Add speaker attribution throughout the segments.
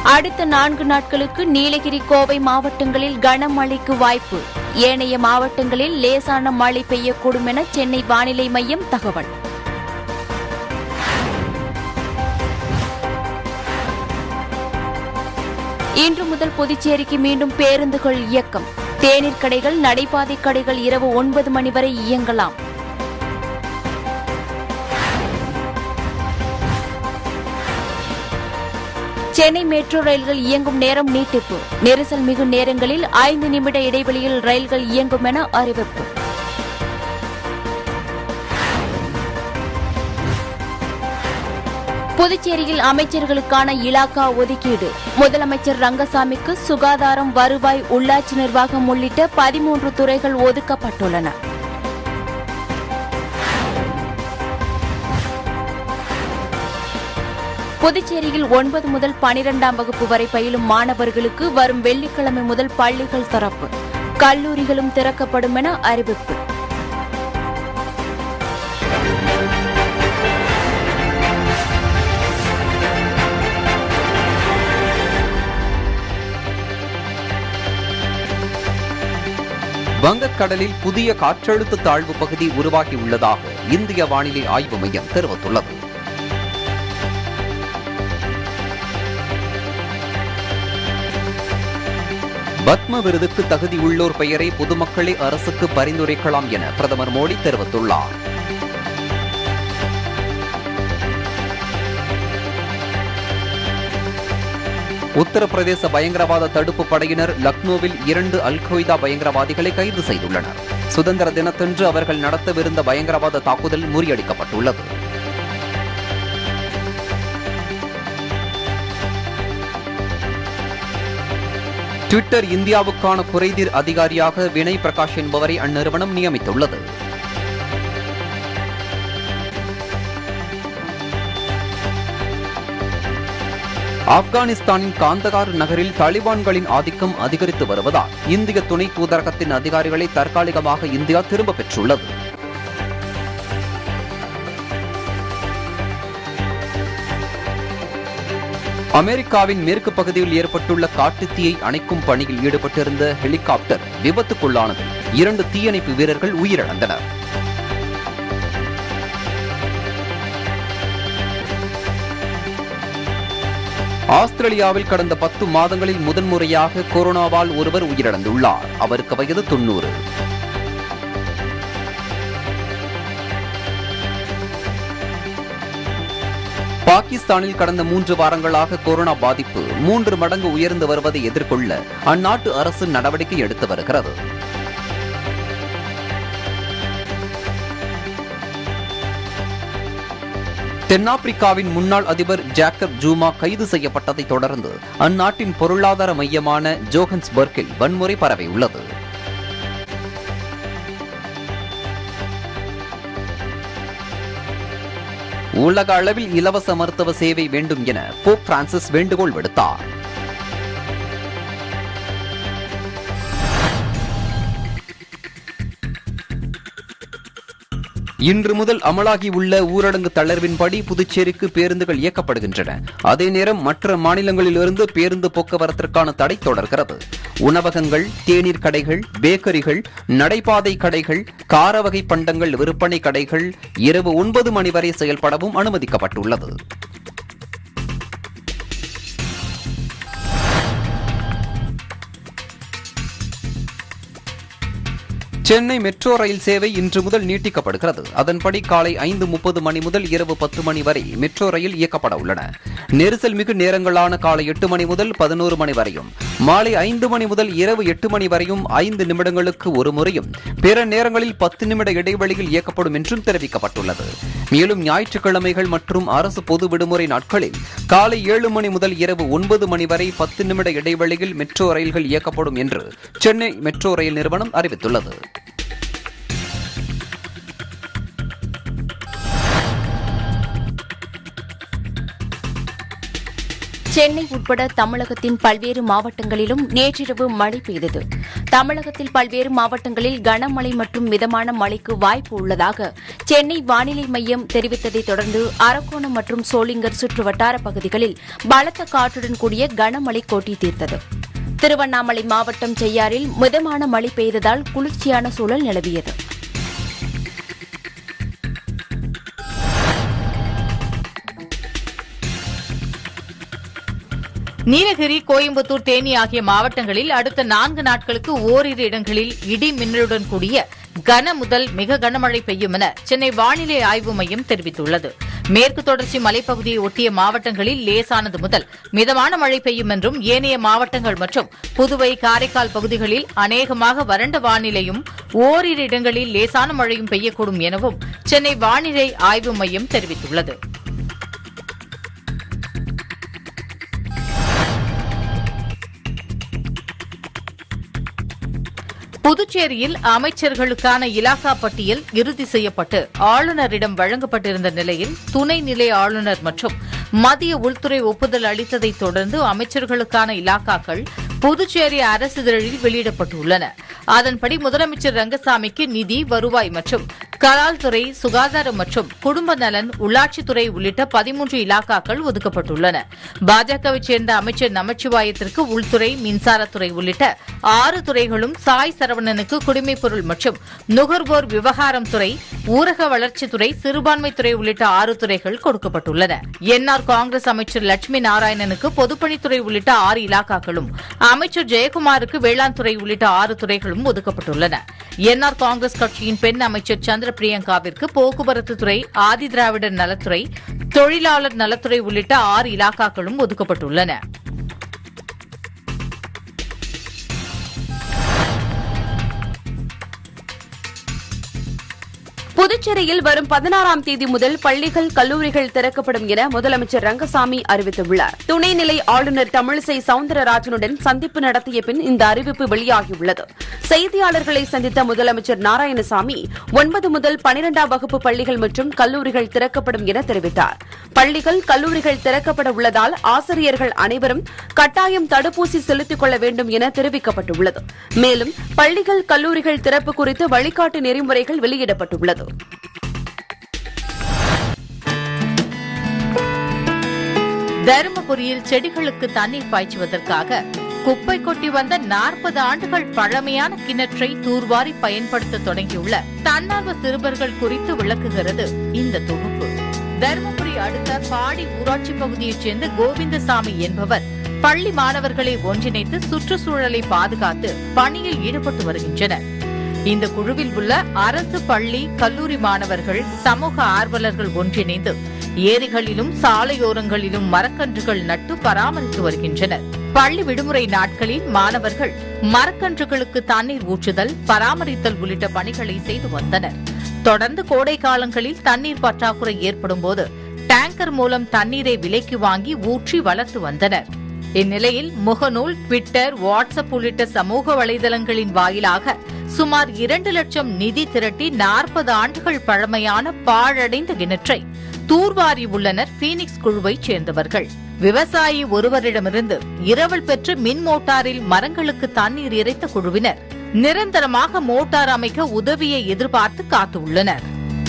Speaker 1: அடுத்த நான்கு நாட்களுக்கு நீலகிரி கோவை மாவட்டங்களில் கனமழைக்கு வாய்ப்பு ஏனைய மாவட்டங்களில் லேசான மழை பெய்யக்கூடும் என சென்னை வானிலை மையம் தகவல் இன்று முதல் புதுச்சேரிக்கு மீண்டும் பேருந்துகள் இயக்கம் தேநீர் கடைகள் நடைபாதை கடைகள் இரவு ஒன்பது மணி வரை இயங்கலாம் சென்னை மெட்ரோ ரயில்கள் இயங்கும் நேரம் நீட்டிப்பு நெரிசல் மிகு நேரங்களில் ஐந்து நிமிட இடைவெளியில் ரயில்கள் இயங்கும் என அறிவிப்பு புதுச்சேரியில் அமைச்சர்களுக்கான இலாக்கா ஒதுக்கீடு முதலமைச்சர் ரங்கசாமிக்கு சுகாதாரம் வருவாய் உள்ளாட்சி நிர்வாகம் உள்ளிட்ட பதிமூன்று துறைகள் ஒதுக்கப்பட்டுள்ளன புதுச்சேரியில் ஒன்பது முதல் பனிரெண்டாம் வகுப்பு வரை பயிலும் மாணவர்களுக்கு வரும் வெள்ளிக்கிழமை முதல் பள்ளிகள் திறப்பு கல்லூரிகளும் திறக்கப்படும் என அறிவிப்பு
Speaker 2: வங்கக்கடலில் புதிய காற்றழுத்த தாழ்வு பகுதி உருவாகியுள்ளதாக இந்திய வானிலை ஆய்வு மையம் தெரிவித்துள்ளது பத்ம விருதுக்கு தகுதி உள்ளோர் பெயரை பொதுமக்களே அரசுக்கு பரிந்துரைக்கலாம் என பிரதமர் மோடி தெரிவித்துள்ளார் உத்தரப்பிரதேச பயங்கரவாத தடுப்பு படையினர் லக்னோவில் இரண்டு அல் கொய்தா பயங்கரவாதிகளை கைது செய்துள்ளனர் சுதந்திர தினத்தன்று அவர்கள் நடத்தவிருந்த பயங்கரவாத தாக்குதல் முறியடிக்கப்பட்டுள்ளது ட்விட்டர் இந்தியாவுக்கான குறைதீர் அதிகாரியாக வினய் பிரகாஷ் என்பவரை அந்நிறுவனம் நியமித்துள்ளது ஆப்கானிஸ்தானின் காந்தகார் நகரில் தாலிபான்களின் ஆதிக்கம் அதிகரித்து வருவதால் இந்திய துணை தூதரகத்தின் அதிகாரிகளை தற்காலிகமாக இந்தியா திரும்பப் பெற்றுள்ளது அமெரிக்காவின் மேற்கு பகுதியில் ஏற்பட்டுள்ள காட்டுத்தீயை அணைக்கும் பணியில் ஈடுபட்டிருந்த ஹெலிகாப்டர் விபத்துக்குள்ளானதில் இரண்டு தீயணைப்பு வீரர்கள் உயிரிழந்தனர் ஆஸ்திரேலியாவில் கடந்த பத்து மாதங்களில் முதன்முறையாக கொரோனாவால் ஒருவர் உயிரிழந்துள்ளார் அவருக்கு வயது தொன்னூறு பாகிஸ்தானில் கடந்த மூன்று வாரங்களாக கொரோனா பாதிப்பு மூன்று மடங்கு உயர்ந்து வருவதை எதிர்கொள்ள அந்நாட்டு அரசு நடவடிக்கை எடுத்து வருகிறது தென்னாப்பிரிக்காவின் முன்னாள் அதிபர் ஜாக்கப் ஜூமா கைது செய்யப்பட்டதை தொடர்ந்து அந்நாட்டின் பொருளாதார மையமான ஜோஹன்ஸ்பர்க்கில் வன்முறை பரவியுள்ளது உலக அளவில் இலவச மருத்துவ சேவை வேண்டும் என போப் பிரான்சிஸ் வேண்டுகோள் விடுத்தார் இன்று முதல் அமலாகியுள்ள ஊரடங்கு தளர்வின்படி புதுச்சேரிக்கு பேருந்துகள் இயக்கப்படுகின்றன அதே நேரம் மற்ற மாநிலங்களிலிருந்து பேருந்து போக்குவரத்திற்கான தடை தொடர்கிறது உணவகங்கள் தேநீர் கடைகள் பேக்கரிகள் நடைபாதை கடைகள் கார வகை பண்டங்கள் விற்பனை கடைகள் இரவு ஒன்பது மணி வரை செயல்படவும் அனுமதிக்கப்பட்டுள்ளது சென்னை மெட்ரோ ரயில் சேவை இன்று முதல் நீட்டிக்கப்படுகிறது அதன்படி காலை ஐந்து முப்பது மணி முதல் இரவு பத்து மணி வரை மெட்ரோ ரயில் இயக்கப்பட உள்ளன நெரிசல் மிகு நேரங்களான காலை எட்டு மணி முதல் பதினோரு மணி வரையும் மாலை ஐந்து மணி முதல் இரவு எட்டு மணி வரையும் ஐந்து நிமிடங்களுக்கு ஒரு முறையும் பிற நேரங்களில் பத்து நிமிட இடைவெளியில் இயக்கப்படும் என்றும் தெரிவிக்கப்பட்டுள்ளது மேலும் ஞாயிற்றுக்கிழமைகள் மற்றும் அரசு பொது விடுமுறை நாட்களில் காலை ஏழு மணி முதல் இரவு ஒன்பது மணி வரை பத்து நிமிட இடைவெளியில் மெட்ரோ ரயில்கள் இயக்கப்படும் என்று சென்னை மெட்ரோ ரயில் நிறுவனம் அறிவித்துள்ளது
Speaker 1: சென்னை உட்பட தமிழகத்தின் பல்வேறு மாவட்டங்களிலும் நேற்றிரவு மழை பெய்தது தமிழகத்தில் பல்வேறு மாவட்டங்களில் கனமழை மற்றும் மிதமான மழைக்கு வாய்ப்பு உள்ளதாக சென்னை வானிலை மையம் தெரிவித்ததைத் தொடர்ந்து அரக்கோணம் மற்றும் சோளிங்கர் சுற்றுவட்டார பகுதிகளில் பலத்த காற்றுடன் கூடிய கனமழை கொட்டி தீர்த்தது திருவண்ணாமலை மாவட்டம் செய்யாறில் மிதமான மழை பெய்ததால் குளிர்ச்சியான சூழல் நிலவியது
Speaker 3: நீலகிரி கோயம்புத்தூர் தேனி ஆகிய மாவட்டங்களில் அடுத்த நான்கு நாட்களுக்கு ஓரிரு இடங்களில் இடி மின்னலுடன் கூடிய கன முதல் மிக கனமழை பெய்யும் என சென்னை வானிலை ஆய்வு மையம் தெரிவித்துள்ளது மேற்கு தொடர்ச்சி மலைப்பகுதியை ஒட்டிய மாவட்டங்களில் லேசானது முதல் மிதமான மழை பெய்யும் என்றும் ஏனைய மாவட்டங்கள் மற்றும் புதுவை காரைக்கால் பகுதிகளில் அநேகமாக வறண்ட வானிலையும் ஓரிரு இடங்களில் லேசான மழையும் பெய்யக்கூடும் எனவும் சென்னை வானிலை ஆய்வு மையம் தெரிவித்துள்ளது புதுச்சேரியில் அமைச்சர்களுக்கான இலாகா பட்டியல் இறுதி செய்யப்பட்டு ஆளுநரிடம் வழங்கப்பட்டிருந்த நிலையில் துணை நிலை ஆளுநர் மற்றும் மத்திய உள்துறை ஒப்புதல் அளித்ததைத் தொடர்ந்து அமைச்சர்களுக்கான இலாக்காக்கள் புதுச்சேரி அரசிதழில் வெளியிடப்பட்டுள்ளன அதன்படி முதலமைச்சர் ரங்கசாமிக்கு நிதி வருவாய் மற்றும் கலால் துறை சுகாதாரம் மற்றும் குடும்ப நலன் உள்ளாட்சித்துறை உள்ளிட்ட பதிமூன்று இலாக்காக்கள் ஒதுக்கப்பட்டுள்ளன பாஜகவைச் சேர்ந்த அமைச்சர் நமச்சிவாயத்திற்கு உள்துறை மின்சாரத்துறை உள்ளிட்ட ஆறு துறைகளும் சாய் சரவணனுக்கு குடிமைப் பொருள் மற்றும் நுகர்வோர் விவகாரம் துறை ஊரக வளர்ச்சித்துறை சிறுபான்மைத்துறை உள்ளிட்ட ஆறு துறைகள் கொடுக்கப்பட்டுள்ளன என்ஆர் காங்கிரஸ் அமைச்சர் லட்சுமி நாராயணனுக்கு பொதுப்பணித்துறை உள்ளிட்ட ஆறு இலாக்காக்களும் அமைச்சர் ஜெயக்குமாருக்கு வேளாண் துறை உள்ளிட்ட ஆறு துறைகளும் ஒதுக்கப்பட்டுள்ளன என்ஆர் காங்கிரஸ் கட்சியின் பெண் அமைச்சர் சந்திர பிரியங்காவிற்கு போக்குவரத்து துறை ஆதி திராவிடர் நலத்துறை தொழிலாளர் நலத்துறை உள்ளிட்ட ஆறு இலாக்காக்களும் ஒதுக்கப்பட்டுள்ளன
Speaker 4: புதுச்சேரியில் வரும் பதினாறாம் தேதி முதல் பள்ளிகள் கல்லூரிகள் திறக்கப்படும் என முதலமைச்சர் ரங்கசாமி அறிவித்துள்ளார் துணைநிலை ஆளுநர் தமிழிசை சவுந்தரராஜனுடன் சந்திப்பு நடத்திய பின் இந்த அறிவிப்பு வெளியாகியுள்ளது செய்தியாளர்களை சந்தித்த முதலமைச்சர் நாராயணசாமி ஒன்பது முதல் பனிரெண்டாம் வகுப்பு பள்ளிகள் மற்றும் கல்லூரிகள் திறக்கப்படும் என தெரிவித்தார் பள்ளிகள் கல்லூரிகள் திறக்கப்பட உள்ளதால் ஆசிரியர்கள் அனைவரும் கட்டாயம் தடுப்பூசி செலுத்திக் கொள்ள வேண்டும் என தெரிவிக்கப்பட்டுள்ளது மேலும் பள்ளிகள் கல்லூரிகள் திறப்பு குறித்து வழிகாட்டு நெறிமுறைகள் வெளியிடப்பட்டுள்ளது
Speaker 3: தருமபுரியில் செடிகளுக்கு தண்ணீர் பாய்ச்சுவதற்காக குப்பை கொட்டி வந்த நாற்பது ஆண்டுகள் பழமையான கிணற்றை தூர்வாரி பயன்படுத்த தொடங்கியுள்ள தன்னார்வ சிறுவர்கள் குறித்து விளக்குகிறது இந்த தொகுப்பு தருமபுரி அடுத்த பாடி ஊராட்சி பகுதியைச் சேர்ந்த கோவிந்தசாமி என்பவர் பள்ளி மாணவர்களை ஒன்றிணைத்து சுற்றுச்சூழலை பாதுகாத்து பணியில் ஈடுபட்டு வருகின்றனர் இந்த குழுவில் உள்ள அரசு பள்ளி கல்லூரி மாணவர்கள் சமூக ஆர்வலர்கள் ஒன்றிணைந்து ஏரிகளிலும் சாலையோரங்களிலும் மரக்கன்றுகள் நட்டு பராமரித்து வருகின்றனர் பள்ளி விடுமுறை நாட்களில் மாணவர்கள் மரக்கன்றுகளுக்கு தண்ணீர் ஊற்றுதல் பராமரித்தல் உள்ளிட்ட பணிகளை செய்து வந்தனர் தொடர்ந்து கோடை காலங்களில் தண்ணீர் பற்றாக்குறை ஏற்படும் போது டேங்கர் மூலம் தண்ணீரை விலைக்கு வாங்கி ஊற்றி வளர்த்து வந்தனர் இந்நிலையில் முகநூல் ட்விட்டர் வாட்ஸ்அப் உள்ளிட்ட சமூக வலைதளங்களின் வாயிலாக சுமார் இரண்டு லட்சம் நிதி திரட்டி நாற்பது ஆண்டுகள் பழமையான பாழடைந்த கிணற்றை தூர்வாரி உள்ளனர் பீனிக்ஸ் குழுவைச் சேர்ந்தவர்கள் விவசாயி ஒருவரிடமிருந்து இரவல் பெற்று மின் மோட்டாரில் மரங்களுக்கு தண்ணீர் இறைத்த குழுவினர் நிரந்தரமாக மோட்டார் அமைக்க உதவியை எதிர்பார்த்து காத்துள்ளனர்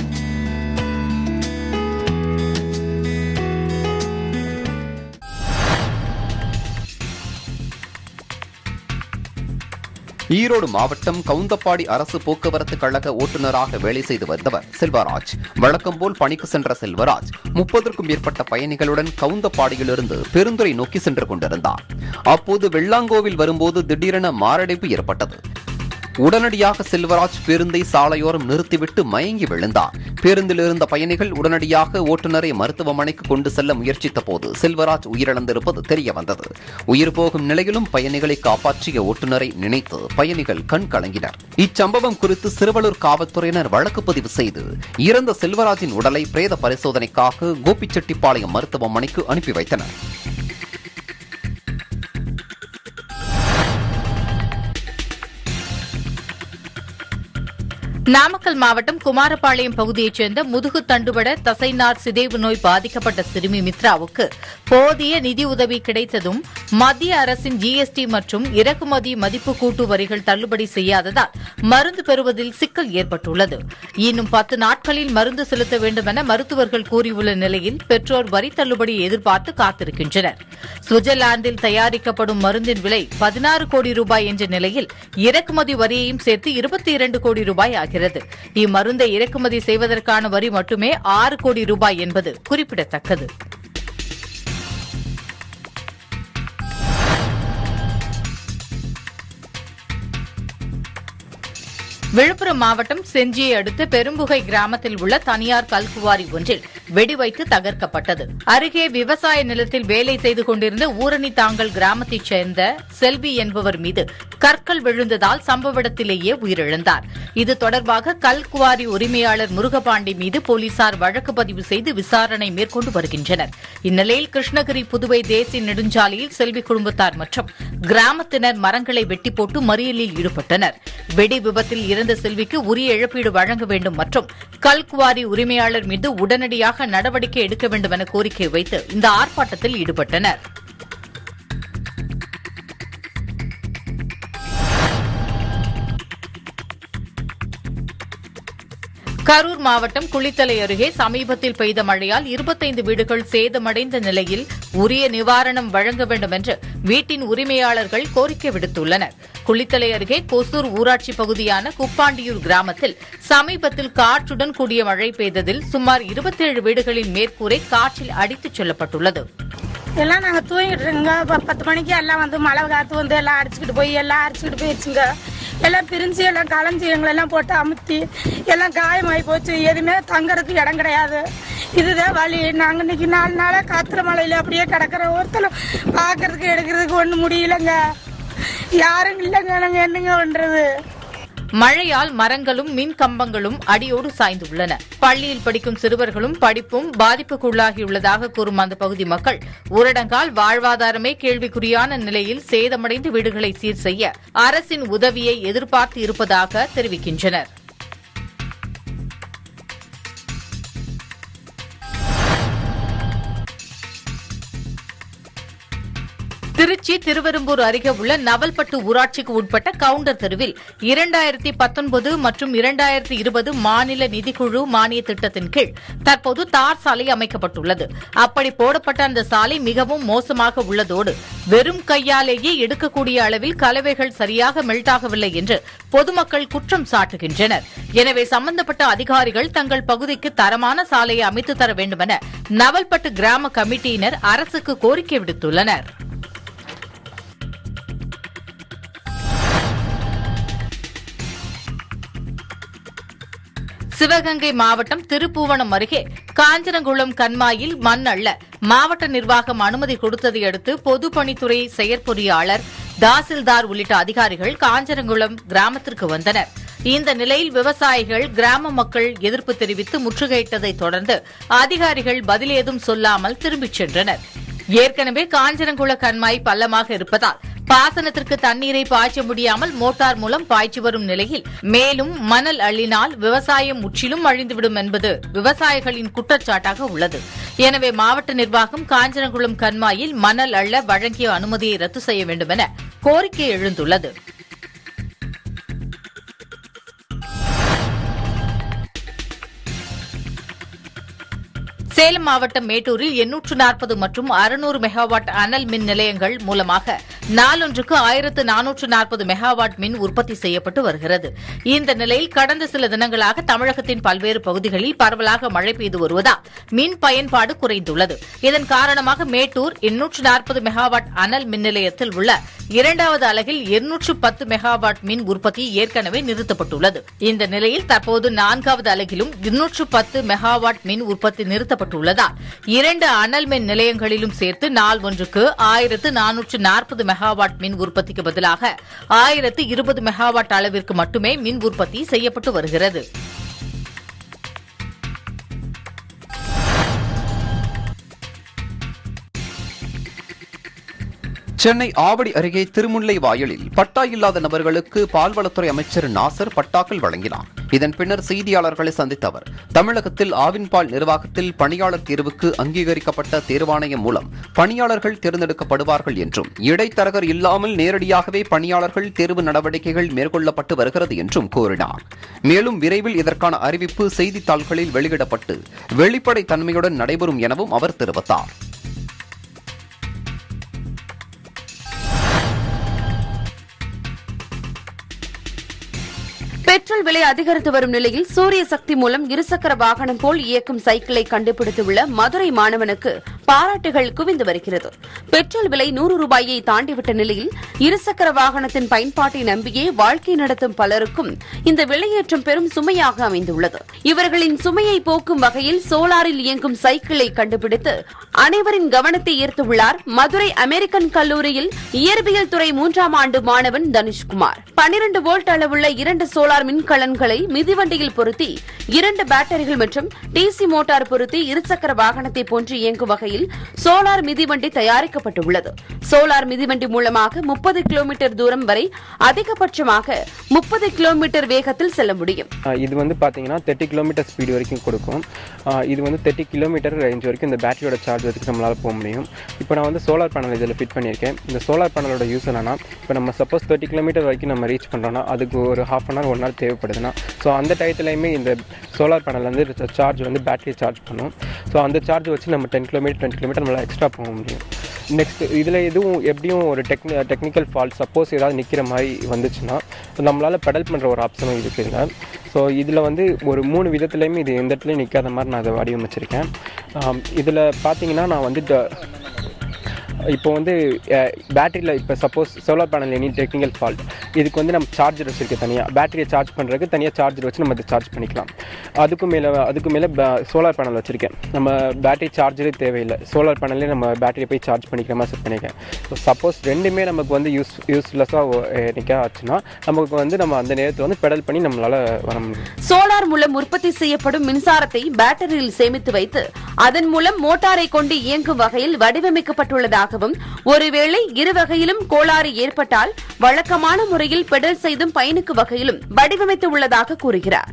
Speaker 2: ஈரோடு மாவட்டம் கவுந்தப்பாடி அரசு போக்குவரத்து கழக ஓட்டுநராக வேலை செய்து வந்தவர் செல்வராஜ் வழக்கம் போல் பணிக்கு சென்ற செல்வராஜ் முப்பதற்கும் மேற்பட்ட பயணிகளுடன் கவுந்தப்பாடியிலிருந்து பெருந்துறை நோக்கி சென்று கொண்டிருந்தார் அப்போது வெள்ளாங்கோவில் வரும்போது திடீரென மாரடைப்பு ஏற்பட்டது உடனடியாக செல்வராஜ் பேருந்தை சாலையோரம் நிறுத்திவிட்டு மயங்கி விழுந்தார் பேருந்தில் இருந்த பயணிகள் உடனடியாக ஓட்டுநரை மருத்துவமனைக்கு கொண்டு செல்ல முயற்சித்த போது செல்வராஜ் உயிரிழந்திருப்பது தெரிய வந்தது உயிர் போகும் நிலையிலும் பயணிகளை காப்பாற்றிய ஓட்டுநரை நினைத்து பயணிகள் கண் கலங்கினர் இச்சம்பவம் குறித்து சிறுவலூர் காவல்துறையினர் வழக்கு பதிவு செய்து இறந்த செல்வராஜின் உடலை பிரேத பரிசோதனைக்காக கோபிச்செட்டிப்பாளையம் மருத்துவமனைக்கு அனுப்பி வைத்தனர்
Speaker 3: நாமக்கல் மாவட்டம் குமாரபாளையம் பகுதியைச் சேர்ந்த முதுகு தண்டுவட தசைநார் சிதைவு நோய் பாதிக்கப்பட்ட சிறுமி மித்ராவுக்கு போதிய நிதி உதவி கிடைத்ததும் மத்திய அரசின் ஜிஎஸ்டி மற்றும் இறக்குமதி மதிப்பு கூட்டு வரிகள் தள்ளுபடி செய்யாததால் மருந்து பெறுவதில் சிக்கல் ஏற்பட்டுள்ளது இன்னும் பத்து நாட்களில் மருந்து செலுத்த வேண்டும் என மருத்துவர்கள் கூறியுள்ள நிலையில் பெற்றோர் வரி தள்ளுபடி எதிர்பார்த்து காத்திருக்கின்றனர் சுவிட்சர்லாந்தில் தயாரிக்கப்படும் மருந்தின் விலை பதினாறு கோடி ரூபாய் என்ற நிலையில் இறக்குமதி வரியையும் சேர்த்து இருபத்தி இரண்டு கோடி ரூபாய் ஆகிறது இம்மருந்தை இறக்குமதி செய்வதற்கான வரி மட்டுமே ஆறு கோடி ரூபாய் என்பது குறிப்பிடத்தக்கது விழுப்புரம் மாவட்டம் செஞ்சியை அடுத்த பெரும்புகை கிராமத்தில் உள்ள தனியார் கல்குவாரி ஒன்றில் வெடிவைத்து தகர்க்கப்பட்டது அருகே விவசாய நிலத்தில் வேலை செய்து கொண்டிருந்த ஊரணி தாங்கல் கிராமத்தைச் சேர்ந்த செல்வி என்பவர் மீது கற்கள் விழுந்ததால் சம்பவ இடத்திலேயே உயிரிழந்தார் இது தொடர்பாக கல்குவாரி உரிமையாளர் முருகபாண்டி மீது போலீசார் வழக்கு பதிவு செய்து விசாரணை மேற்கொண்டு வருகின்றனர் இந்நிலையில் கிருஷ்ணகிரி புதுவை தேசிய நெடுஞ்சாலையில் செல்வி குடும்பத்தார் மற்றும் கிராமத்தினர் மரங்களை வெட்டி போட்டு மறியலில் ஈடுபட்டனர் வெடி விபத்தில் இறந்த செல்விக்கு உரிய இழப்பீடு வழங்க வேண்டும் மற்றும் கல்குவாரி உரிமையாளர் மீது உடனடியாக நடவடிக்கை எடுக்க வேண்டும் என கோரிக்கை வைத்து இந்த ஆர்ப்பாட்டத்தில் ஈடுபட்டனர் கரூர் மாவட்டம் குளித்தலை அருகே சமீபத்தில் பெய்த மழையால் இருபத்தைந்து வீடுகள் சேதமடைந்த நிலையில் உரிய நிவாரணம் வழங்க வேண்டும் என்று வீட்டின் உரிமையாளர்கள் கோரிக்கை விடுத்துள்ளனர் குளித்தலை அருகே கொசூர் ஊராட்சி பகுதியான குப்பாண்டியூர் கிராமத்தில் சமீபத்தில் காற்றுடன் கூடிய மழை பெய்ததில் சுமார் இருபத்தேழு வீடுகளின் மேற்கூரை காற்றில் அடித்துச் செல்லப்பட்டுள்ளது
Speaker 5: எல்லாம் நாங்கள் தூங்கிட்டு இருக்கோங்க ப- பத்து மணிக்கு எல்லாம் வந்து மழை காற்று வந்து எல்லாம் அடிச்சுக்கிட்டு போய் எல்லாம் அடிச்சுக்கிட்டு போயிடுச்சுங்க எல்லாம் பிரிஞ்சு எல்லாம் களைஞ்சி எங்களெல்லாம் போட்டு அமுத்தி எல்லாம் காயமாகி போச்சு எதுவுமே தங்கறதுக்கு இடம் கிடையாது இதுதான் வழி நாங்கள் இன்னைக்கு நாலு நாளாக காற்றுல மழையில அப்படியே கிடக்குறோம் ஒருத்தர் பார்க்கறதுக்கு எடுக்கிறதுக்கு ஒன்றும் முடியலங்க யாரும் இல்லைங்க நாங்கள் என்னங்க பண்ணுறது
Speaker 3: மழையால் மரங்களும் மின் கம்பங்களும் அடியோடு சாய்ந்துள்ளன பள்ளியில் படிக்கும் சிறுவர்களும் படிப்பும் பாதிப்புக்குள்ளாகியுள்ளதாக கூறும் அந்த பகுதி மக்கள் ஊரடங்கால் வாழ்வாதாரமே கேள்விக்குறியான நிலையில் சேதமடைந்த வீடுகளை சீர் செய்ய அரசின் உதவியை எதிர்பார்த்து இருப்பதாக தெரிவிக்கின்றனர் திருச்சி திருவெரும்பூர் அருகே உள்ள நவல்பட்டு ஊராட்சிக்கு உட்பட்ட கவுண்டர் தெருவில் இரண்டாயிரத்தி பத்தொன்பது மற்றும் இரண்டாயிரத்தி இருபது மாநில நிதிக்குழு மானிய திட்டத்தின் கீழ் தற்போது தார் சாலை அமைக்கப்பட்டுள்ளது அப்படி போடப்பட்ட அந்த சாலை மிகவும் மோசமாக உள்ளதோடு வெறும் கையாலேயே எடுக்கக்கூடிய அளவில் கலவைகள் சரியாக மெல்டாகவில்லை என்று பொதுமக்கள் குற்றம் சாட்டுகின்றனர் எனவே சம்பந்தப்பட்ட அதிகாரிகள் தங்கள் பகுதிக்கு தரமான சாலையை அமைத்து தர வேண்டுமென நவல்பட்டு கிராம கமிட்டியினர் அரசுக்கு கோரிக்கை விடுத்துள்ளனர் சிவகங்கை மாவட்டம் திருப்பூவனம் அருகே காஞ்சனகுளம் கண்மாயில் மண் அள்ள மாவட்ட நிர்வாகம் அனுமதி கொடுத்ததை அடுத்து பொதுப்பணித்துறை செயற்பொறியாளர் தாசில்தார் உள்ளிட்ட அதிகாரிகள் காஞ்சனகுளம் கிராமத்திற்கு வந்தனர் இந்த நிலையில் விவசாயிகள் கிராம மக்கள் எதிர்ப்பு தெரிவித்து முற்றுகையிட்டதைத் தொடர்ந்து அதிகாரிகள் பதில் ஏதும் சொல்லாமல் திரும்பிச் சென்றனர் ஏற்கனவே காஞ்சனகுள கண்மாய் பள்ளமாக இருப்பதால் பாசனத்திற்கு தண்ணீரை பாய்ச்ச முடியாமல் மோட்டார் மூலம் பாய்ச்சி வரும் நிலையில் மேலும் மணல் அள்ளினால் விவசாயம் முற்றிலும் அழிந்துவிடும் என்பது விவசாயிகளின் குற்றச்சாட்டாக உள்ளது எனவே மாவட்ட நிர்வாகம் காஞ்சனகுளம் கண்மாயில் மணல் அள்ள வழங்கிய அனுமதியை ரத்து செய்ய வேண்டும் என கோரிக்கை எழுந்துள்ளது சேலம் மாவட்டம் மேட்டூரில் எண்ணூற்று நாற்பது மற்றும் அறுநூறு மெகாவாட் அனல் மின் நிலையங்கள் மூலமாக நாளொன்றுக்கு ஆயிரத்து நானூற்று நாற்பது மெகாவாட் மின் உற்பத்தி செய்யப்பட்டு வருகிறது இந்த நிலையில் கடந்த சில தினங்களாக தமிழகத்தின் பல்வேறு பகுதிகளில் பரவலாக மழை பெய்து வருவதால் மின் பயன்பாடு குறைந்துள்ளது இதன் காரணமாக மேட்டூர் எண்ணூற்று நாற்பது மெகாவாட் அனல் மின் நிலையத்தில் உள்ள இரண்டாவது அலகில் இருநூற்று பத்து மெகாவாட் மின் உற்பத்தி ஏற்கனவே நிறுத்தப்பட்டுள்ளது இந்த நிலையில் தற்போது நான்காவது அலகிலும் இருநூற்று பத்து மெகாவாட் மின் உற்பத்தி நிறுத்தப்பட்டுள்ளதால் இரண்டு அனல் மின் நிலையங்களிலும் சேர்த்து நாள் ஒன்றுக்கு ஆயிரத்து நானூற்று நாற்பது மெகாவாட் மின் உற்பத்திக்கு பதிலாக ஆயிரத்து இருபது மெகாவாட் அளவிற்கு மட்டுமே மின் உற்பத்தி செய்யப்பட்டு வருகிறது
Speaker 2: சென்னை ஆவடி அருகே திருமுல்லை வாயிலில் பட்டா இல்லாத நபர்களுக்கு பால்வளத்துறை அமைச்சர் நாசர் பட்டாக்கள் வழங்கினார் இதன் பின்னர் செய்தியாளர்களை சந்தித்த அவர் தமிழகத்தில் ஆவின் பால் நிர்வாகத்தில் பணியாளர் தேர்வுக்கு அங்கீகரிக்கப்பட்ட தேர்வாணையம் மூலம் பணியாளர்கள் தேர்ந்தெடுக்கப்படுவார்கள் என்றும் இடைத்தரகர் இல்லாமல் நேரடியாகவே பணியாளர்கள் தேர்வு நடவடிக்கைகள் மேற்கொள்ளப்பட்டு வருகிறது என்றும் கூறினார் மேலும் விரைவில் இதற்கான அறிவிப்பு செய்தித்தாள்களில் வெளியிடப்பட்டு வெளிப்படை தன்மையுடன் நடைபெறும் எனவும் அவர் தெரிவித்தார்
Speaker 4: பெட்ரோல் விலை அதிகரித்து வரும் நிலையில் சூரிய சக்தி மூலம் இருசக்கர வாகனம் போல் இயக்கும் சைக்கிளை கண்டுபிடித்துள்ள மதுரை மாணவனுக்கு பாராட்டுகள் குவிந்து வருகிறது பெட்ரோல் விலை நூறு ரூபாயை தாண்டிவிட்ட நிலையில் இருசக்கர வாகனத்தின் பயன்பாட்டை நம்பியே வாழ்க்கை நடத்தும் பலருக்கும் இந்த விலையேற்றம் பெரும் சுமையாக அமைந்துள்ளது இவர்களின் சுமையை போக்கும் வகையில் சோலாரில் இயங்கும் சைக்கிளை கண்டுபிடித்து அனைவரின் கவனத்தை ஈர்த்துள்ளார் மதுரை அமெரிக்கன் கல்லூரியில் இயற்பியல் துறை மூன்றாம் ஆண்டு மாணவன் தனுஷ்குமார் பன்னிரண்டு வோல்ட் அளவுள்ள இரண்டு சோலார் மின்கலன்களை மிதிவண்டியில் பொருத்தி இரண்டு பேட்டரிகள் மற்றும் டிசி மோட்டார் பொருத்தி இருசக்கர வாகனத்தை போன்று இயங்கும் வகையில் சோலார் மிதிவண்டி தயாரிக்கப்பட்டுள்ளது சோலார் மிதிவண்டி மூலமாக முப்பது கிலோமீட்டர் தூரம் வரை அதிகபட்சமாக முப்பது கிலோமீட்டர் வேகத்தில் செல்ல முடியும்
Speaker 6: ஆஹ் இது வந்து பார்த்தீங்கன்னா தேர்ட்டி கிலோமீட்டர் ஸ்பீடு வரைக்கும் கொடுக்கும் ஆஹ் இது வந்து தேர்ட்டி கிலோமீட்டர் ரேஞ்ச் வரைக்கும் இந்த பேட்டரியோட சார்ஜ் வரைக்கும் நம்மளால் போக முடியும் இப்போ நான் வந்து சோலார் பேனல் இதில் ஃபிட் பண்ணியிருக்கேன் இந்த சோலார் பேனலோட யூஸ் என்னன்னா இப்போ நம்ம சப்போஸ் தேர்ட்டி கிலோமீட்டர் வரைக்கும் நம்ம ரீச் பண்ணுறோன்னா அதுக்கு ஒரு half an hour one hour தேவைப்படுதுன்னா ஸோ அந்த டயத்துலையுமே இந்த சோலார் பேனல் வந்து சார்ஜ் வந்து பேட்டரி சார்ஜ் பண்ணும் ஸோ அந்த சார்ஜ் வச்சு நம்ம டென் கிலோமீட்டர் டுவெண்ட்டி கிலோமீட்டர் நம்மளால் எக்ஸ்ட்ரா போக முடியும் நெக்ஸ்ட் இதில் எதுவும் எப்படியும் ஒரு டெக்னி டெக்னிக்கல் ஃபால்ட் சப்போஸ் ஏதாவது நிற்கிற மாதிரி வந்துச்சுன்னா நம்மளால் பெடல் பண்ணுற ஒரு ஆப்ஷனும் இருக்குதுங்க ஸோ இதில் வந்து ஒரு மூணு விதத்துலையுமே இது எந்த இடத்துலையும் நிற்காத மாதிரி நான் அதை வடிவமைச்சிருக்கேன் இதில் பார்த்தீங்கன்னா நான் வந்து ட- இப்போ வந்து பேட்டரியில் இப்போ suppose solar panel any technical fault இதுக்கு வந்து நம்ம சார்ஜர் வச்சிருக்கேன் தனியாக பேட்டரியை சார்ஜ் பண்ணுறதுக்கு தனியாக சார்ஜர் வச்சு நம்ம அதை சார்ஜ் பண்ணிக்கலாம் அதுக்கு மேலே அதுக்கு மேலே சோலார் பேனல் வச்சுருக்கேன் நம்ம பேட்டரி சார்ஜரே தேவையில்லை சோலார் பேனல்லே நம்ம பேட்டரியை போய் சார்ஜ் பண்ணிக்கிற மாதிரி செட் பண்ணியிருக்கேன் ஸோ சப்போஸ் ரெண்டுமே நமக்கு வந்து யூஸ் யூஸ்லெஸ்ஸாக நிற்க ஆச்சுன்னா நமக்கு வந்து நம்ம அந்த நேரத்தில் வந்து பெடல் பண்ணி நம்மளால் வர முடியும்
Speaker 4: சோலார் மூலம் உற்பத்தி செய்யப்படும் மின்சாரத்தை பேட்டரியில் சேமித்து வைத்து அதன் மூலம் மோட்டாரை கொண்டு இயங்கும் வகையில் வடிவமைக்கப்பட்டுள்ளதாகவும் ஒருவேளை இரு வகையிலும் கோளாறு ஏற்பட்டால் வழக்கமான முறையில் பெடல் செய்தும் பயணிக்கு வகையிலும் வடிவமைத்து உள்ளதாக கூறுகிறார்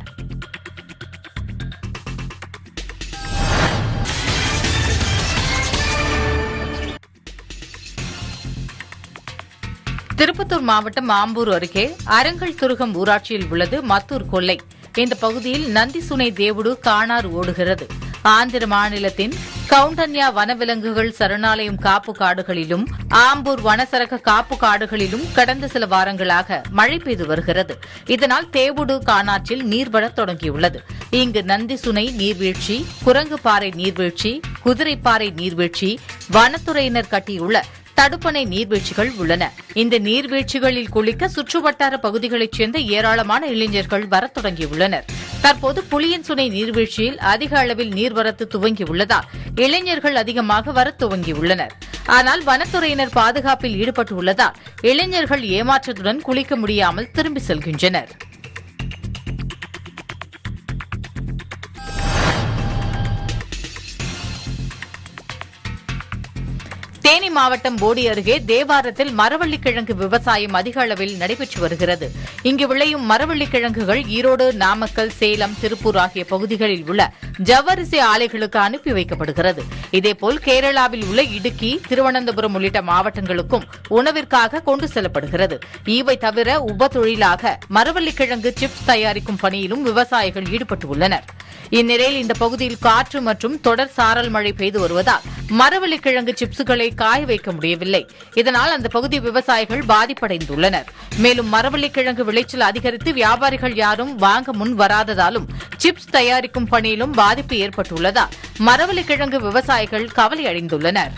Speaker 3: திருப்பத்தூர் மாவட்டம் ஆம்பூர் அருகே அரங்கல் துருகம் ஊராட்சியில் உள்ளது மத்தூர் கொல்லை இந்த பகுதியில் நந்திசுனை தேவுடு காணாறு ஓடுகிறது ஆந்திர மாநிலத்தின் கவுண்டன்யா வனவிலங்குகள் சரணாலயம் காப்பு காடுகளிலும் ஆம்பூர் வனசரக காப்பு காடுகளிலும் கடந்த சில வாரங்களாக மழை பெய்து வருகிறது இதனால் தேவுடு காணாற்றில் நீர்வரத் தொடங்கியுள்ளது இங்கு நந்திசுனை நீர்வீழ்ச்சி குரங்குப்பாறை நீர்வீழ்ச்சி குதிரைப்பாறை நீர்வீழ்ச்சி வனத்துறையினர் கட்டியுள்ள தடுப்பணை நீர்வீழ்ச்சிகள் உள்ளன இந்த நீர்வீழ்ச்சிகளில் குளிக்க சுற்றுவட்டார பகுதிகளைச் சேர்ந்த ஏராளமான இளைஞர்கள் வரத் தொடங்கியுள்ளனர் தற்போது புளியன் சுனை நீர்வீழ்ச்சியில் அதிக அளவில் நீர்வரத்து துவங்கியுள்ளதால் இளைஞர்கள் அதிகமாக வரத் துவங்கியுள்ளனர் ஆனால் வனத்துறையினர் பாதுகாப்பில் ஈடுபட்டுள்ளதால் இளைஞர்கள் ஏமாற்றத்துடன் குளிக்க முடியாமல் திரும்பி செல்கின்றனர் தேனி மாவட்டம் போடி அருகே தேவாரத்தில் மரவள்ளி கிழங்கு விவசாயம் அதிக அளவில் நடைபெற்று வருகிறது இங்கு விளையும் மரவள்ளி கிழங்குகள் ஈரோடு நாமக்கல் சேலம் திருப்பூர் ஆகிய பகுதிகளில் உள்ள ஜவ்வரிசி ஆலைகளுக்கு அனுப்பி வைக்கப்படுகிறது இதேபோல் கேரளாவில் உள்ள இடுக்கி திருவனந்தபுரம் உள்ளிட்ட மாவட்டங்களுக்கும் உணவிற்காக கொண்டு செல்லப்படுகிறது இவை தவிர உப தொழிலாக மரவள்ளி கிழங்கு சிப்ஸ் தயாரிக்கும் பணியிலும் விவசாயிகள் ஈடுபட்டுள்ளனர் இந்நிலையில் இந்த பகுதியில் காற்று மற்றும் தொடர் சாரல் மழை பெய்து வருவதால் மரவள்ளி கிழங்கு சிப்ஸுகளை காய வைக்க முடியவில்லை இதனால் அந்த பகுதி விவசாயிகள் பாதிப்படைந்துள்ளனர் மேலும் மரவள்ளி கிழங்கு விளைச்சல் அதிகரித்து வியாபாரிகள் யாரும் வாங்க முன் வராததாலும் சிப்ஸ் தயாரிக்கும் பணியிலும் பாதிப்பு ஏற்பட்டுள்ளதால் மரவள்ளி கிழங்கு விவசாயிகள் கவலை அடைந்துள்ளனர்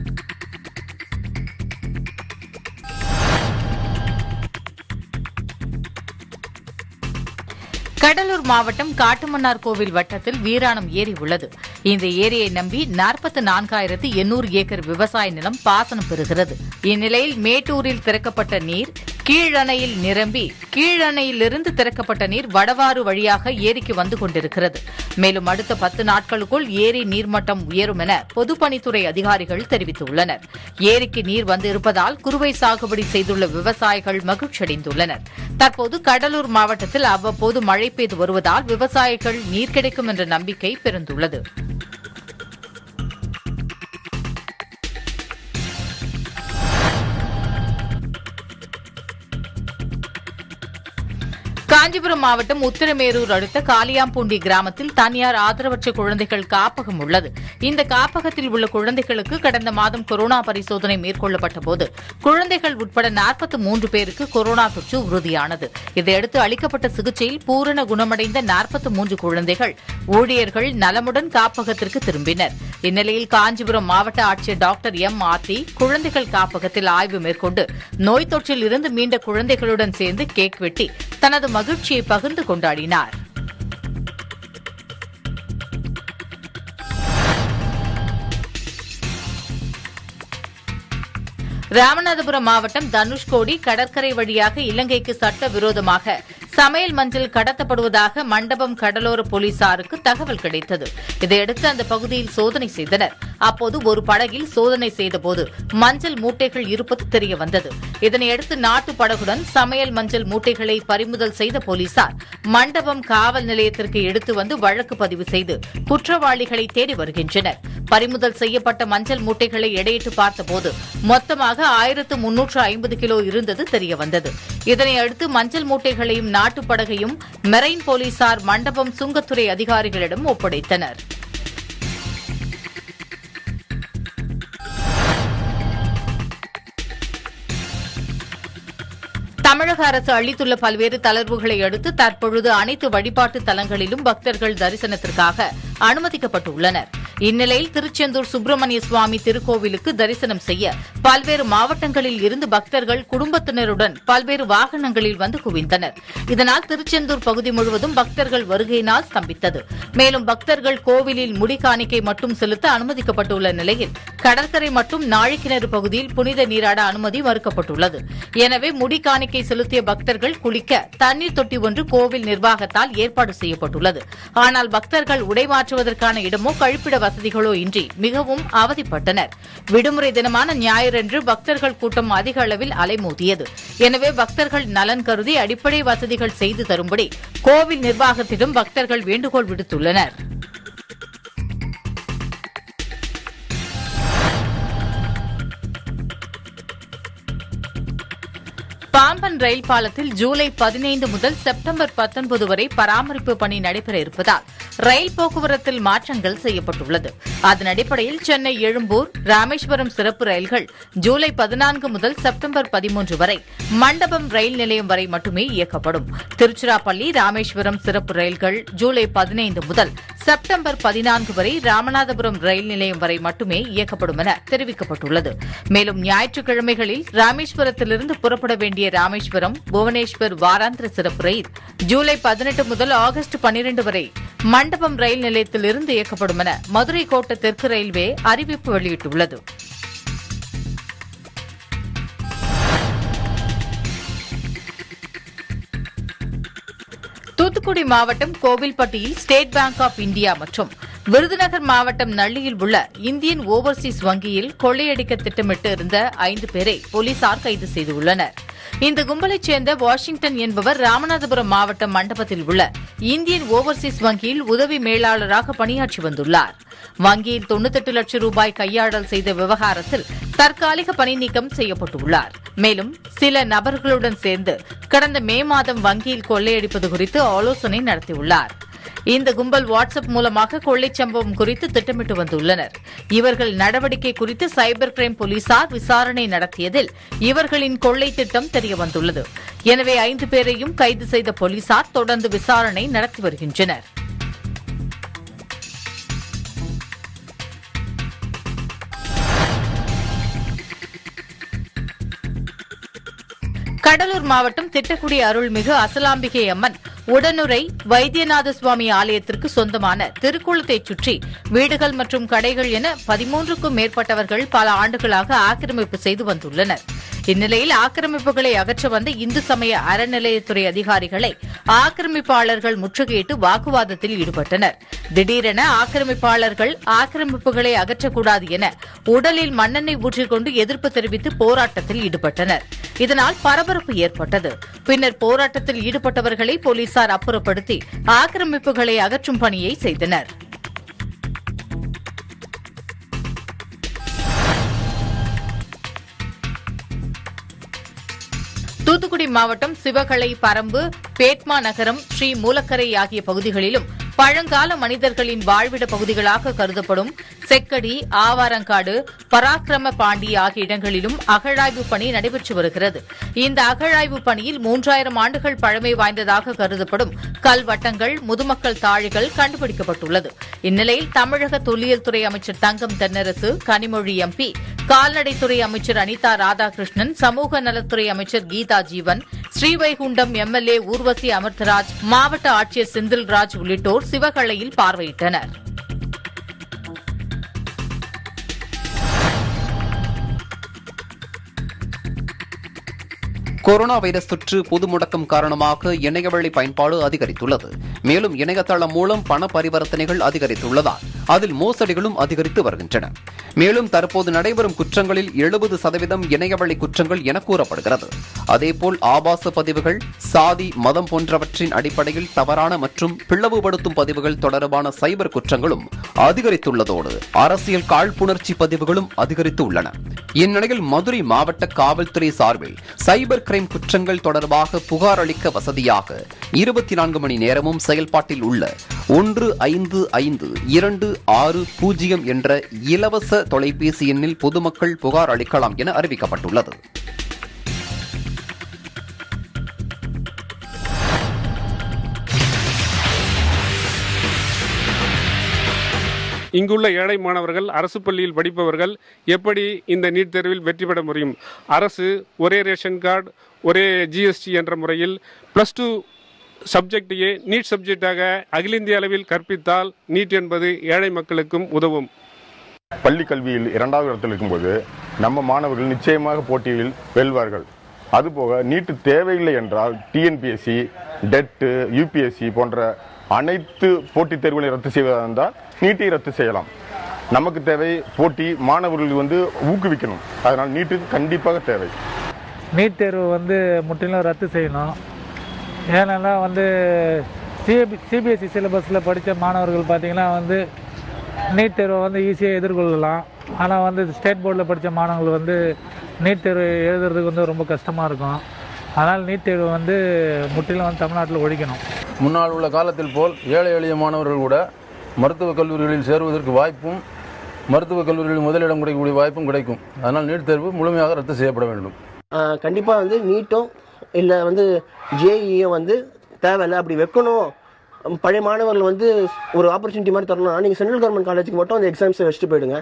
Speaker 3: கடலூர் மாவட்டம் காட்டுமன்னார் கோவில் வட்டத்தில் வீராணம் ஏரி உள்ளது இந்த ஏரியை நம்பி நாற்பத்தி நான்காயிரத்து எண்ணூறு ஏக்கர் விவசாய நிலம் பாசனம் பெறுகிறது இந்நிலையில் மேட்டூரில் திறக்கப்பட்ட நீர் கீழணையில் நிரம்பி கீழணையிலிருந்து திறக்கப்பட்ட நீர் வடவாறு வழியாக ஏரிக்கு வந்து கொண்டிருக்கிறது மேலும் அடுத்த பத்து நாட்களுக்குள் ஏரி நீர்மட்டம் உயரும் என பொதுப்பணித்துறை அதிகாரிகள் தெரிவித்துள்ளனர் ஏரிக்கு நீர் வந்து இருப்பதால் குறுவை சாகுபடி செய்துள்ள விவசாயிகள் மகிழ்ச்சியடைந்துள்ளனர் தற்போது கடலூர் மாவட்டத்தில் அவ்வப்போது மழை பெய்து வருவதால் விவசாயிகள் நீர் கிடைக்கும் என்ற நம்பிக்கை பிறந்துள்ளது காஞ்சிபுரம் மாவட்டம் உத்திரமேரூர் அடுத்த காளியாம்பூண்டி கிராமத்தில் தனியார் ஆதரவற்ற குழந்தைகள் காப்பகம் உள்ளது இந்த காப்பகத்தில் உள்ள குழந்தைகளுக்கு கடந்த மாதம் கொரோனா பரிசோதனை மேற்கொள்ளப்பட்ட போது குழந்தைகள் உட்பட நாற்பத்தி மூன்று பேருக்கு கொரோனா தொற்று உறுதியானது இதையடுத்து அளிக்கப்பட்ட சிகிச்சையில் பூரண குணமடைந்த நாற்பத்தி மூன்று குழந்தைகள் ஊழியர்கள் நலமுடன் காப்பகத்திற்கு திரும்பினர் இந்நிலையில் காஞ்சிபுரம் மாவட்ட ஆட்சியர் டாக்டர் எம் ஆர்த்தி குழந்தைகள் காப்பகத்தில் ஆய்வு மேற்கொண்டு நோய் தொற்றில் இருந்து மீண்ட குழந்தைகளுடன் சேர்ந்து கேக் வெட்டி தனது மகிழ்ச்சியை பகிர்ந்து கொண்டாடினார் ராமநாதபுரம் மாவட்டம் தனுஷ்கோடி கடற்கரை வழியாக இலங்கைக்கு சட்டவிரோதமாக சமையல் மஞ்சள் கடத்தப்படுவதாக மண்டபம் கடலோர போலீசாருக்கு தகவல் கிடைத்தது இதையடுத்து அந்த பகுதியில் சோதனை செய்தனர் அப்போது ஒரு படகில் சோதனை செய்தபோது மஞ்சள் மூட்டைகள் இருப்பது தெரிய வந்தது இதனையடுத்து நாட்டு படகுடன் சமையல் மஞ்சள் மூட்டைகளை பறிமுதல் செய்த போலீசார் மண்டபம் காவல் நிலையத்திற்கு எடுத்து வந்து வழக்கு பதிவு செய்து குற்றவாளிகளை தேடி வருகின்றனர் பறிமுதல் செய்யப்பட்ட மஞ்சள் மூட்டைகளை எடையிட்டு பார்த்தபோது மொத்தமாக ஆயிரத்து முன்னூற்று ஐம்பது கிலோ இருந்தது தெரியவந்தது இதனையடுத்து மஞ்சள் மூட்டைகளையும் நாட்டுப் படகையும் மெரைன் போலீசார் மண்டபம் சுங்கத்துறை அதிகாரிகளிடம் ஒப்படைத்தனர் தமிழக அரசு அளித்துள்ள பல்வேறு தளர்வுகளை அடுத்து தற்பொழுது அனைத்து வழிபாட்டு தலங்களிலும் பக்தர்கள் தரிசனத்திற்காக அனுமதிக்கப்பட்டுள்ளனர் இந்நிலையில் திருச்செந்தூர் சுப்பிரமணிய சுவாமி திருக்கோவிலுக்கு தரிசனம் செய்ய பல்வேறு மாவட்டங்களில் இருந்து பக்தர்கள் குடும்பத்தினருடன் பல்வேறு வாகனங்களில் வந்து குவிந்தனர் இதனால் திருச்செந்தூர் பகுதி முழுவதும் பக்தர்கள் வருகையினால் ஸ்தம்பித்தது மேலும் பக்தர்கள் கோவிலில் முடிக்காணிக்கை மட்டும் செலுத்த அனுமதிக்கப்பட்டுள்ள நிலையில் கடற்கரை மற்றும் நாழிக்கிணறு பகுதியில் புனித நீராட அனுமதி மறுக்கப்பட்டுள்ளது எனவே முடிக்காணிக்கை செலுத்திய பக்தர்கள் குளிக்க தண்ணீர் தொட்டி ஒன்று கோவில் நிர்வாகத்தால் ஏற்பாடு செய்யப்பட்டுள்ளது ஆனால் பக்தர்கள் உடை மாற்றுவதற்கான இடமோ கழிப்பிட வசதிகளோ இன்றி மிகவும் அவதிப்பட்டனர் விடுமுறை தினமான ஞாயிறன்று பக்தர்கள் கூட்டம் அதிக அளவில் அலைமோதியது எனவே பக்தர்கள் நலன் கருதி அடிப்படை வசதிகள் செய்து தரும்படி கோவில் நிர்வாகத்திடம் பக்தர்கள் வேண்டுகோள் விடுத்துள்ளனர் பாம்பன் ரயில் பாலத்தில் ஜூலை பதினைந்து முதல் செப்டம்பர் பத்தொன்பது வரை பராமரிப்பு பணி நடைபெற இருப்பதால் ரயில் போக்குவரத்தில் மாற்றங்கள் செய்யப்பட்டுள்ளது அதன் அடிப்படையில் சென்னை எழும்பூர் ராமேஸ்வரம் சிறப்பு ரயில்கள் ஜூலை பதினான்கு முதல் செப்டம்பர் பதிமூன்று வரை மண்டபம் ரயில் நிலையம் வரை மட்டுமே இயக்கப்படும் திருச்சிராப்பள்ளி ராமேஸ்வரம் சிறப்பு ரயில்கள் ஜூலை பதினைந்து முதல் செப்டம்பர் பதினான்கு வரை ராமநாதபுரம் ரயில் நிலையம் வரை மட்டுமே இயக்கப்படும் என தெரிவிக்கப்பட்டுள்ளது மேலும் ஞாயிற்றுக்கிழமைகளில் ராமேஸ்வரத்திலிருந்து புறப்பட வேண்டிய ராமேஸ்வரம் புவனேஸ்வர் வாராந்திர சிறப்பு ரயில் ஜூலை பதினெட்டு முதல் ஆகஸ்ட் பனிரெண்டு வரை மண்டபம் ரயில் நிலையத்திலிருந்து இயக்கப்படும் என மதுரை கோட்ட தெற்கு ரயில்வே அறிவிப்பு வெளியிட்டுள்ளது தூத்துக்குடி மாவட்டம் கோவில்பட்டியில் ஸ்டேட் பேங்க் ஆஃப் இந்தியா மற்றும் விருதுநகர் மாவட்டம் நள்ளியில் உள்ள இந்தியன் ஓவர்சீஸ் வங்கியில் கொள்ளையடிக்க திட்டமிட்டு இருந்த ஐந்து பேரை போலீசார் கைது செய்துள்ளனர் இந்த கும்பலைச் சேர்ந்த வாஷிங்டன் என்பவர் ராமநாதபுரம் மாவட்டம் மண்டபத்தில் உள்ள இந்தியன் ஓவர்சீஸ் வங்கியில் உதவி மேலாளராக பணியாற்றி வந்துள்ளார் வங்கியில் தொண்ணூத்தெட்டு லட்சம் ரூபாய் கையாடல் செய்த விவகாரத்தில் தற்காலிக பணி நீக்கம் செய்யப்பட்டுள்ளார் மேலும் சில நபர்களுடன் சேர்ந்து கடந்த மே மாதம் வங்கியில் கொள்ளையடிப்பது குறித்து ஆலோசனை நடத்தியுள்ளார் இந்த கும்பல் வாட்ஸ்அப் மூலமாக கொள்ளைச் சம்பவம் குறித்து திட்டமிட்டு வந்துள்ளனர் இவர்கள் நடவடிக்கை குறித்து சைபர் கிரைம் போலீசார் விசாரணை நடத்தியதில் இவர்களின் கொள்ளை திட்டம் தெரியவந்துள்ளது எனவே ஐந்து பேரையும் கைது செய்த போலீசார் தொடர்ந்து விசாரணை நடத்தி வருகின்றனர் கடலூர் மாவட்டம் திட்டக்குடி அருள்மிகு அசலாம்பிகை அம்மன் உடனுரை வைத்தியநாத சுவாமி ஆலயத்திற்கு சொந்தமான திருக்குளத்தைச் சுற்றி வீடுகள் மற்றும் கடைகள் என பதிமூன்றுக்கும் மேற்பட்டவர்கள் பல ஆண்டுகளாக ஆக்கிரமிப்பு செய்து வந்துள்ளனர் இந்நிலையில் ஆக்கிரமிப்புகளை அகற்ற வந்த இந்து சமய அறநிலையத்துறை அதிகாரிகளை ஆக்கிரமிப்பாளர்கள் முற்றுகையிட்டு வாக்குவாதத்தில் ஈடுபட்டனர் திடீரென ஆக்கிரமிப்பாளர்கள் ஆக்கிரமிப்புகளை அகற்றக்கூடாது என உடலில் மண்ணெண்ணெய் ஊற்றிக்கொண்டு எதிர்ப்பு தெரிவித்து போராட்டத்தில் ஈடுபட்டனர் இதனால் பரபரப்பு ஏற்பட்டது பின்னர் போராட்டத்தில் ஈடுபட்டவர்களை போலீசார் அப்புறப்படுத்தி ஆக்கிரமிப்புகளை அகற்றும் பணியை செய்தனர் தூத்துக்குடி மாவட்டம் சிவகளை பரம்பு பேட்மா நகரம் ஸ்ரீ மூலக்கரை ஆகிய பகுதிகளிலும் பழங்கால மனிதர்களின் வாழ்விட பகுதிகளாக கருதப்படும் செக்கடி ஆவாரங்காடு பராக்கிரம பாண்டி ஆகிய இடங்களிலும் அகழாய்வு பணி நடைபெற்று வருகிறது இந்த அகழாய்வு பணியில் மூன்றாயிரம் ஆண்டுகள் பழமை வாய்ந்ததாக கருதப்படும் கல்வட்டங்கள் முதுமக்கள் தாழிகள் கண்டுபிடிக்கப்பட்டுள்ளது இந்நிலையில் தமிழக தொல்லியல் துறை அமைச்சர் தங்கம் தென்னரசு கனிமொழி எம்பி கால்நடைத்துறை அமைச்சர் அனிதா ராதாகிருஷ்ணன் சமூக நலத்துறை அமைச்சர் கீதா ஜீவன் ஸ்ரீவைகுண்டம் எம்எல்ஏ ஊர்வசி அமிர்தராஜ் மாவட்ட ஆட்சியர் செந்தில்ராஜ் உள்ளிட்டோர் சிவகளையில் பார்வையிட்டனர்
Speaker 2: கொரோனா வைரஸ் தொற்று பொது முடக்கம் காரணமாக இணையவழி பயன்பாடு அதிகரித்துள்ளது மேலும் இணையதளம் மூலம் பண பரிவர்த்தனைகள் அதிகரித்துள்ளதால் அதில் மோசடிகளும் அதிகரித்து வருகின்றன மேலும் தற்போது நடைபெறும் குற்றங்களில் எழுபது சதவீதம் இணையவழி குற்றங்கள் என கூறப்படுகிறது அதேபோல் ஆபாச பதிவுகள் சாதி மதம் போன்றவற்றின் அடிப்படையில் தவறான மற்றும் பிளவுபடுத்தும் பதிவுகள் தொடர்பான சைபர் குற்றங்களும் அதிகரித்துள்ளதோடு அரசியல் காழ்ப்புணர்ச்சி பதிவுகளும் அதிகரித்து உள்ளன இந்நிலையில் மதுரை மாவட்ட காவல்துறை சார்பில் சைபர் கிரைம் குற்றங்கள் தொடர்பாக புகார் அளிக்க வசதியாக இருபத்தி நான்கு மணி நேரமும் செயல்பாட்டில் உள்ள ஒன்று ஐந்து ஐந்து இரண்டு ஆறு பூஜ்ஜியம் என்ற இலவச தொலைபேசி எண்ணில் பொதுமக்கள் புகார் அளிக்கலாம் என அறிவிக்கப்பட்டுள்ளது
Speaker 7: இங்குள்ள ஏழை மாணவர்கள் அரசு பள்ளியில் படிப்பவர்கள் எப்படி இந்த நீட் தேர்வில் வெற்றி பெற முடியும் அரசு ஒரே ரேஷன் கார்டு ஒரே ஜிஎஸ்டி என்ற முறையில் ப்ளஸ் டூ சப்ஜெக்டையே நீட் சப்ஜெக்டாக அகில இந்திய அளவில் கற்பித்தால் நீட் என்பது ஏழை மக்களுக்கும் உதவும்
Speaker 8: பள்ளி கல்வியில் இரண்டாவது இடத்தில் இருக்கும்போது நம்ம மாணவர்கள் நிச்சயமாக போட்டியில் வெல்வார்கள் அதுபோக நீட்டு தேவையில்லை என்றால் டிஎன்பிஎஸ்சி டெட்டு யூபிஎஸ்சி போன்ற அனைத்து போட்டித் தேர்வுகளை ரத்து செய்வதாக இருந்தால் நீட்டை ரத்து செய்யலாம் நமக்கு தேவை போட்டி மாணவர்கள் வந்து ஊக்குவிக்கணும் அதனால் நீட்டு கண்டிப்பாக தேவை
Speaker 9: நீட் தேர்வு வந்து முற்றிலும் ரத்து செய்யணும் ஏன்னா வந்து சிபி சிபிஎஸ்சி சிலபஸில் படித்த மாணவர்கள் பார்த்தீங்கன்னா வந்து நீட் தேர்வை வந்து ஈஸியாக எதிர்கொள்ளலாம் ஆனால் வந்து ஸ்டேட் போர்டில் படித்த மாணவர்கள் வந்து நீட் தேர்வு எழுதுறதுக்கு வந்து ரொம்ப கஷ்டமாக இருக்கும் அதனால் நீட் தேர்வு வந்து முற்றிலும் வந்து தமிழ்நாட்டில் ஒழிக்கணும்
Speaker 10: முன்னால் உள்ள காலத்தில் போல் ஏழை எளிய மாணவர்கள் கூட மருத்துவக் கல்லூரிகளில் சேருவதற்கு வாய்ப்பும் மருத்துவக் கல்லூரிகளில் முதலிடம் கிடைக்கக்கூடிய வாய்ப்பும் கிடைக்கும் அதனால் நீட் தேர்வு முழுமையாக ரத்து செய்யப்பட வேண்டும்
Speaker 11: கண்டிப்பாக வந்து நீட்டும் இல்லை வந்து ஜேஇயும் வந்து தேவையில்லை அப்படி வைக்கணும் பழைய மாணவர்கள் வந்து ஒரு ஆப்பர்ச்சுனிட்டி மாதிரி தரணும்னா நீங்கள் சென்ட்ரல் கவர்மெண்ட் காலேஜுக்கு மட்டும் அந்த எக்ஸாம்ஸை வச்சுட்டு போயிடுங்க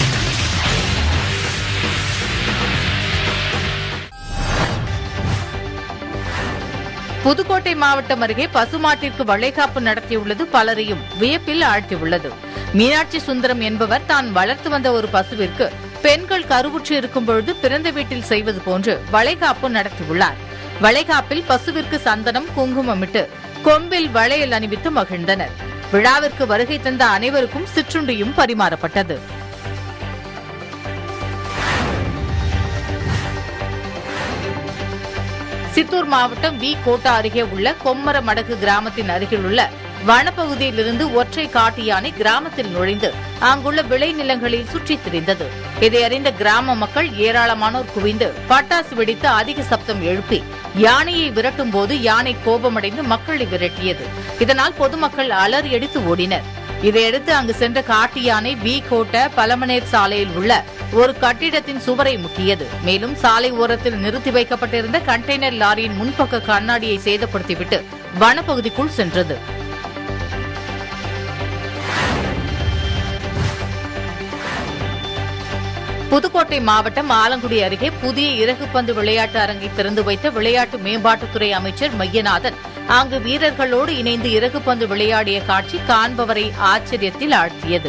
Speaker 3: புதுக்கோட்டை மாவட்டம் அருகே பசுமாட்டிற்கு வளைகாப்பு நடத்தியுள்ளது பலரையும் வியப்பில் ஆழ்த்தியுள்ளது மீனாட்சி சுந்தரம் என்பவர் தான் வளர்த்து வந்த ஒரு பசுவிற்கு பெண்கள் கருவுற்று இருக்கும் பொழுது பிறந்த வீட்டில் செய்வது போன்று வளைகாப்பு நடத்தியுள்ளார் வளைகாப்பில் பசுவிற்கு சந்தனம் குங்குமமிட்டு கொம்பில் வளையல் அணிவித்து மகிழ்ந்தனர் விழாவிற்கு வருகை தந்த அனைவருக்கும் சிற்றுண்டியும் பரிமாறப்பட்டது சித்தூர் மாவட்டம் வி கோட்டா அருகே உள்ள கொம்மரமடகு கிராமத்தின் அருகிலுள்ள வனப்பகுதியிலிருந்து ஒற்றை காட்டு யானை கிராமத்தில் நுழைந்து அங்குள்ள விளைநிலங்களில் சுற்றித் திரிந்தது இதை அறிந்த கிராம மக்கள் ஏராளமானோர் குவிந்து பட்டாசு வெடித்து அதிக சப்தம் எழுப்பி யானையை விரட்டும் போது யானை கோபமடைந்து மக்களை விரட்டியது இதனால் பொதுமக்கள் அலறியடித்து ஓடினர் இதையடுத்து அங்கு சென்ற காட்டு யானை வி கோட்ட பலமனேர் சாலையில் உள்ள ஒரு கட்டிடத்தின் சுவரை முக்கியது மேலும் சாலை ஓரத்தில் நிறுத்தி வைக்கப்பட்டிருந்த கண்டெய்னர் லாரியின் முன்பக்க கண்ணாடியை சேதப்படுத்திவிட்டு வனப்பகுதிக்குள் சென்றது புதுக்கோட்டை மாவட்டம் ஆலங்குடி அருகே புதிய இறகுப்பந்து விளையாட்டு அரங்கை திறந்து வைத்த விளையாட்டு மேம்பாட்டுத்துறை அமைச்சர் மையநாதன் அங்கு வீரர்களோடு இணைந்து இறகுப்பந்து விளையாடிய காட்சி காண்பவரை ஆச்சரியத்தில் ஆழ்த்தியது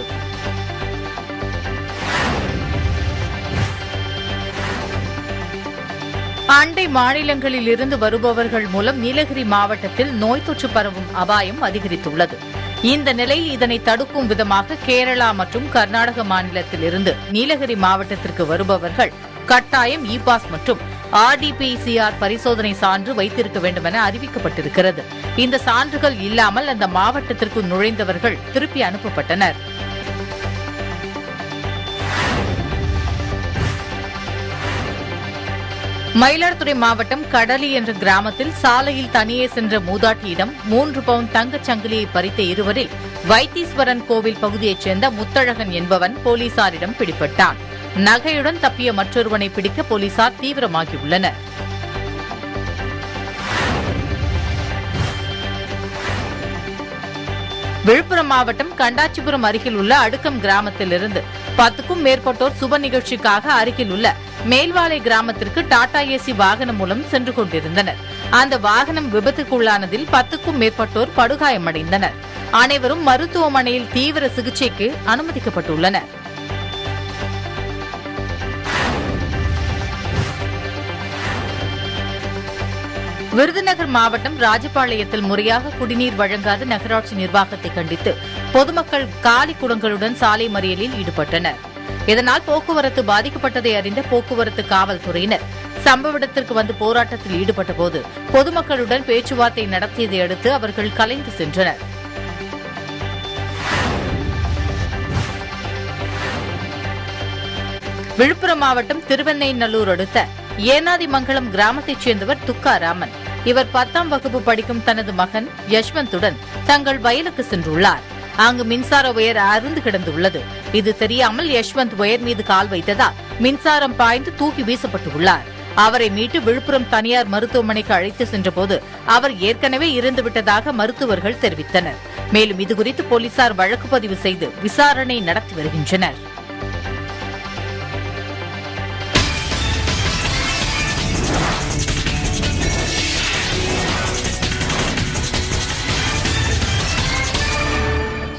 Speaker 3: அண்டை மாநிலங்களில் இருந்து வருபவர்கள் மூலம் நீலகிரி மாவட்டத்தில் நோய் தொற்று பரவும் அபாயம் அதிகரித்துள்ளது இந்த நிலையில் இதனை தடுக்கும் விதமாக கேரளா மற்றும் கர்நாடக மாநிலத்தில் இருந்து நீலகிரி மாவட்டத்திற்கு வருபவர்கள் கட்டாயம் இ பாஸ் மற்றும் ஆர்டிபிசிஆர் பரிசோதனை சான்று வைத்திருக்க வேண்டும் என அறிவிக்கப்பட்டிருக்கிறது இந்த சான்றுகள் இல்லாமல் அந்த மாவட்டத்திற்கு நுழைந்தவர்கள் திருப்பி அனுப்பப்பட்டனர் மயிலாடுதுறை மாவட்டம் கடலி என்ற கிராமத்தில் சாலையில் தனியே சென்ற மூதாட்டியிடம் மூன்று பவுன் தங்கச் சங்கிலியை பறித்த இருவரில் வைத்தீஸ்வரன் கோவில் பகுதியைச் சேர்ந்த முத்தழகன் என்பவன் போலீசாரிடம் பிடிபட்டான் நகையுடன் தப்பிய மற்றொருவனை பிடிக்க போலீசார் தீவிரமாகியுள்ளனர் விழுப்புரம் மாவட்டம் கண்டாச்சிபுரம் அருகில் உள்ள அடுக்கம் கிராமத்திலிருந்து பத்துக்கும் மேற்பட்டோர் சுப நிகழ்ச்சிக்காக அருகில் உள்ள மேல்வாலை கிராமத்திற்கு டாடா ஏசி வாகனம் மூலம் சென்று கொண்டிருந்தனர் அந்த வாகனம் விபத்துக்குள்ளானதில் பத்துக்கும் மேற்பட்டோர் படுகாயமடைந்தனர் அனைவரும் மருத்துவமனையில் தீவிர சிகிச்சைக்கு அனுமதிக்கப்பட்டுள்ளனர் விருதுநகர் மாவட்டம் ராஜபாளையத்தில் முறையாக குடிநீர் வழங்காத நகராட்சி நிர்வாகத்தை கண்டித்து பொதுமக்கள் காலி குடங்களுடன் சாலை மறியலில் ஈடுபட்டனர் இதனால் போக்குவரத்து பாதிக்கப்பட்டதை அறிந்த போக்குவரத்து காவல்துறையினர் சம்பவ இடத்திற்கு வந்து போராட்டத்தில் ஈடுபட்டபோது பொதுமக்களுடன் பேச்சுவார்த்தை நடத்தியதை அடுத்து அவர்கள் கலைந்து சென்றனர் விழுப்புரம் மாவட்டம் திருவெண்ணைநல்லூர் அடுத்த ஏனாதிமங்கலம் கிராமத்தைச் சேர்ந்தவர் துக்காராமன் இவர் பத்தாம் வகுப்பு படிக்கும் தனது மகன் யஷ்வந்துடன் தங்கள் வயலுக்கு சென்றுள்ளார் அங்கு மின்சார ஒயர் அருந்து கிடந்துள்ளது இது தெரியாமல் யஷ்வந்த் ஒயர் மீது கால் வைத்ததால் மின்சாரம் பாய்ந்து தூக்கி வீசப்பட்டுள்ளார் அவரை மீட்டு விழுப்புரம் தனியார் மருத்துவமனைக்கு அழைத்து சென்றபோது அவர் ஏற்கனவே இறந்துவிட்டதாக மருத்துவர்கள் தெரிவித்தனர் மேலும் இதுகுறித்து போலீசார் வழக்கு பதிவு செய்து விசாரணை நடத்தி வருகின்றனர்